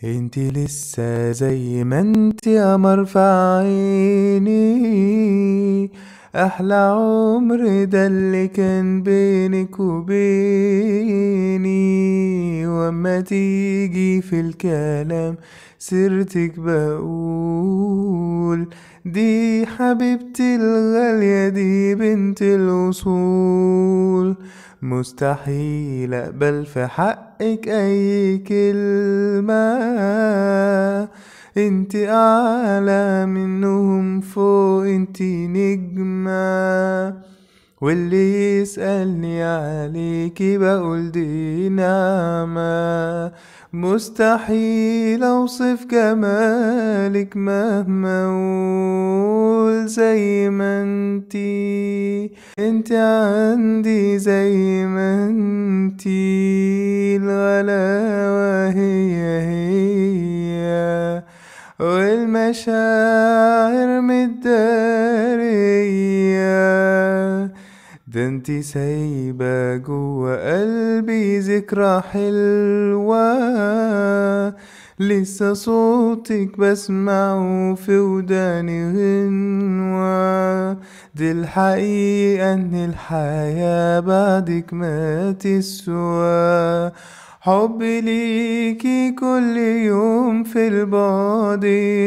انت لسه زي ما انت قمر في عيني احلى عمر ده اللي كان بينك وبيني واما تيجي في الكلام سيرتك بقول دي حبيبتي الغالية دي بنت الوصول مستحيل اقبل في حقك اي كلمة انت اعلى منهم فوق انت نجمة واللي يسألني عليكي بقول دي نعمة مستحيل اوصف جمالك مهما اقول زي ما انتي انت عندي زي ما انتي الغلاوة هي هي والمشاعر متدارية ده انتي سايبة جوا قلبي ذكرى حلوة لسه صوتك بسمعه في وداني غنوة دي الحقيقة ان الحياة بعدك ما تسوى حبي ليكي كل يوم في البعد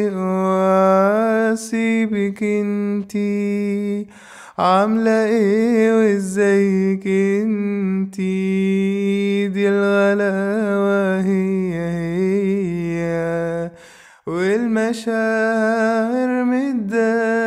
واسيبك انتي عاملة ايه وازيك انتي دي الغلاوة هي هي والمشاعر متدارية